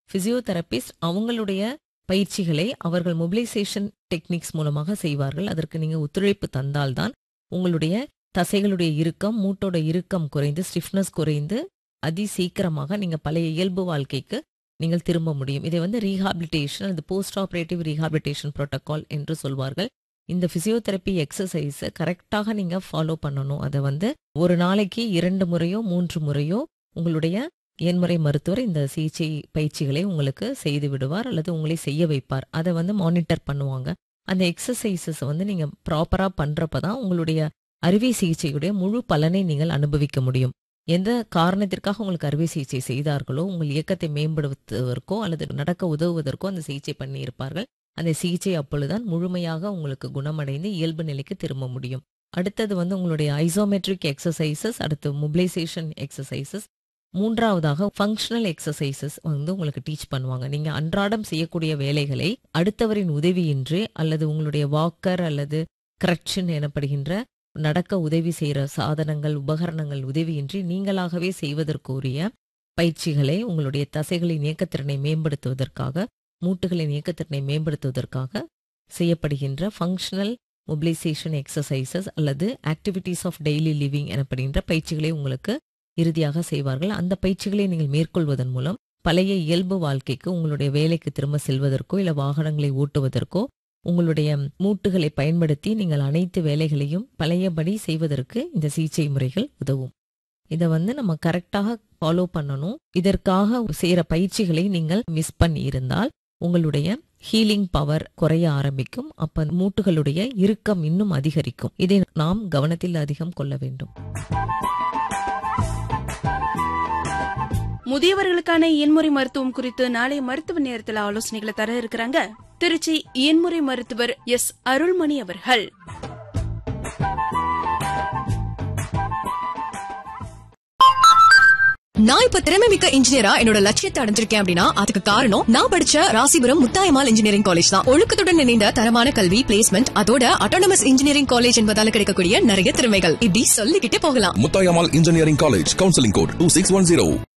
physiotherapist அவங்களுடைய பயிற்சிகளை அவர்கள் மொபிலைசேஷன் டெக்னிக்ஸ் மூலமாக செய்வார்கள் அதற்கு நீங்க ஒத்துழைப்பு தந்தால்தான் உங்களுடைய தசைகளுடைய இறுக்கம் மூட்டோட இறுக்கம் குறைந்து ஸ்டிஃப்னஸ் குறைந்து அதி சீக்கிரமாக நீங்க பழைய இயல்பு வாழ்க்கைக்கு நீங்கள் திரும்ப முடியும் இதை வந்து ரீஹாபிலிட்டேஷன் அல்லது போஸ்ட் ஆபரேட்டிவ் ரீஹாபிலிட்டேஷன் புரோட்டோகால் என்று சொல்வார்கள் இந்த பிசியோதெரப்பி எக்ஸசைஸை கரெக்டாக நீங்க ஃபாலோ பண்ணணும் அதை வந்து ஒரு நாளைக்கு இரண்டு முறையோ மூன்று முறையோ உங்களுடைய எண்முறை மருத்துவர் இந்த சிகிச்சை பயிற்சிகளை உங்களுக்கு செய்து விடுவார் அல்லது உங்களை செய்ய வைப்பார் அதை வந்து மானிட்டர் பண்ணுவாங்க அந்த எக்ஸசைசஸ் வந்து நீங்க ப்ராப்பரா பண்றப்ப தான் உங்களுடைய அறுவை சிகிச்சையுடைய முழு பலனை நீங்கள் அனுபவிக்க முடியும் எந்த காரணத்திற்காக உங்களுக்கு அறுவை சிகிச்சை செய்தார்களோ உங்கள் இயக்கத்தை மேம்படுத்துவதற்கோ அல்லது நடக்க உதவுவதற்கோ அந்த சிகிச்சை பண்ணி இருப்பார்கள் அந்த சிகிச்சை அப்பொழுதுதான் முழுமையாக உங்களுக்கு குணமடைந்து இயல்பு நிலைக்கு திரும்ப முடியும் அடுத்தது வந்து உங்களுடைய ஐசோமெட்ரிக் எக்ஸசைசஸ் அடுத்து மொபிலைசேஷன் எக்ஸசைசஸ் மூன்றாவதாக ஃபங்க்ஷனல் எக்ஸசைசஸ் வந்து உங்களுக்கு டீச் பண்ணுவாங்க நீங்க அன்றாடம் செய்யக்கூடிய வேலைகளை அடுத்தவரின் உதவியின்றி அல்லது உங்களுடைய வாக்கர் அல்லது கிரட்சன் எனப்படுகின்ற நடக்க உதவி செய்கிற சாதனங்கள் உபகரணங்கள் உதவியின்றி நீங்களாகவே செய்வதற்குரிய பயிற்சிகளை உங்களுடைய தசைகளின் இயக்கத்திறனை மேம்படுத்துவதற்காக மூட்டுகளின் இயக்கத்திறனை மேம்படுத்துவதற்காக செய்யப்படுகின்ற ஃபங்க்ஷனல் மொபிலைசேஷன் எக்ஸசைசஸ் அல்லது ஆக்டிவிட்டீஸ் ஆஃப் டெய்லி லிவிங் எனப்படுகின்ற பயிற்சிகளை உங்களுக்கு இறுதியாக செய்வார்கள் அந்த பயிற்சிகளை நீங்கள் மேற்கொள்வதன் மூலம் பழைய இயல்பு வாழ்க்கைக்கு உங்களுடைய வேலைக்கு திரும்ப செல்வதற்கோ இல்லை வாகனங்களை ஓட்டுவதற்கோ உங்களுடைய மூட்டுகளை பயன்படுத்தி நீங்கள் அனைத்து வேலைகளையும் பழையபடி செய்வதற்கு இந்த சிகிச்சை முறைகள் உதவும் இதை வந்து நம்ம கரெக்டாக ஃபாலோ பண்ணணும் இதற்காக செய்கிற பயிற்சிகளை நீங்கள் மிஸ் பண்ணி இருந்தால் உங்களுடைய ஹீலிங் பவர் குறைய ஆரம்பிக்கும் அப்ப மூட்டுகளுடைய இறுக்கம் இன்னும் அதிகரிக்கும் இதை நாம் கவனத்தில் அதிகம் கொள்ள வேண்டும் முதியவர்களுக்கான இயன்முறை மருத்துவம் குறித்து நாளை மருத்துவ நேரத்தில் ஆலோசனைகளை தர இருக்கிறாங்க திருச்சி இயன்முறை மருத்துவர் எஸ் அருள்மணி அவர்கள் நான் இப்ப திறமை மிக்க இன்ஜினியரா என்னோட லட்சியத்தை அடைஞ்சிருக்கேன் அப்படின்னா அதுக்கு காரணம் நான் படிச்ச ராசிபுரம் முத்தாயமால் இன்ஜினியரிங் காலேஜ் தான் ஒழுக்கத்துடன் இணைந்த தரமான கல்வி பிளேஸ்மெண்ட் அதோட அட்டானமஸ் இன்ஜினியரிங் காலேஜ் என்பதால கிடைக்கக்கூடிய நிறைய திறமைகள் இப்படி சொல்லிக்கிட்டே போகலாம் Muthayammal engineering college counselling code two six one zero